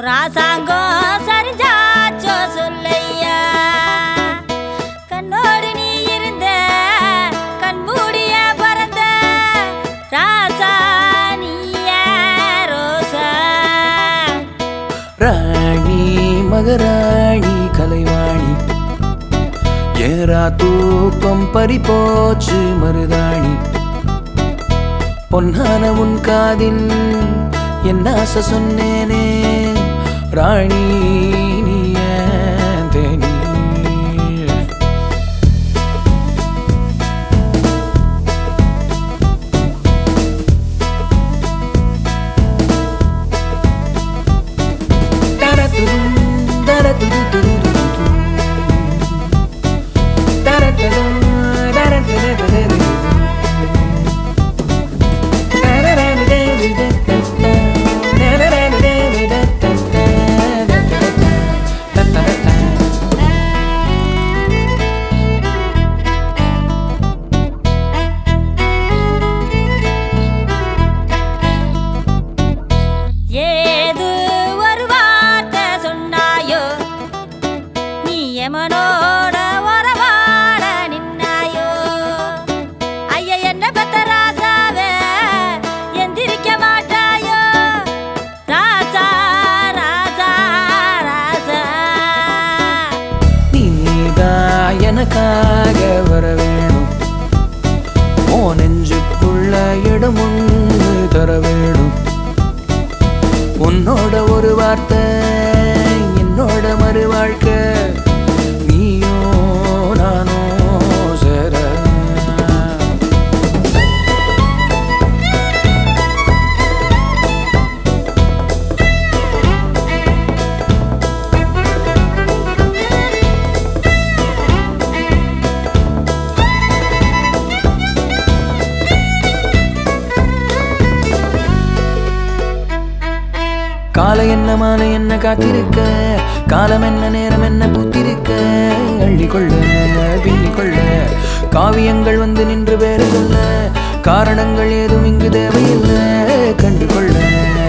ராசாங்கம் சரிஞ்சாச்சோ சொல்லையா கண்ணோடு நீ இருந்த கண்மூடிய பறந்த ராசா நீய ரோசா ராணி மகராணி கலைவாணி ஏறா தூக்கம் பறிபோச்சு மருதாணி பொன்னான உன் காதில் என்ன ஆசை சொன்னேனே ராணி நீ ஏன் தேனி தரதுதும், தரதுதுதுதுதுதுதும். தரதுதும், தரதுதுதுதுதுதும். ஏது ஒரு வார்த்தை சொன்னாயோ நீ எமனோட உறவாட நின்னாயோ ஐய என்ன பெத்த ராசாவே எந்திரிக்க மாட்டாயோ ராசா ராசா ராசா நீதான் எனக்காக வர வேணும் ஓ நெஞ்சுக்குள்ள இடம் ஒன்று தர வேணும் உன்னோட ஒரு வார்த்தை என்னோட மறு வாழ்க்கை நீயோ நானோ சேர காலை என்ன மாலை என்ன காத்திருக்க காலம் என்ன நேரம் என்ன பூத்திருக்க அள்ளி கொள்ள பின்னி கொள்ள காவியங்கள் வந்து நின்று பேரு சொல்ல காரணங்கள் ஏதும் இங்கு தேவையில்லை கண்டு கொள்ள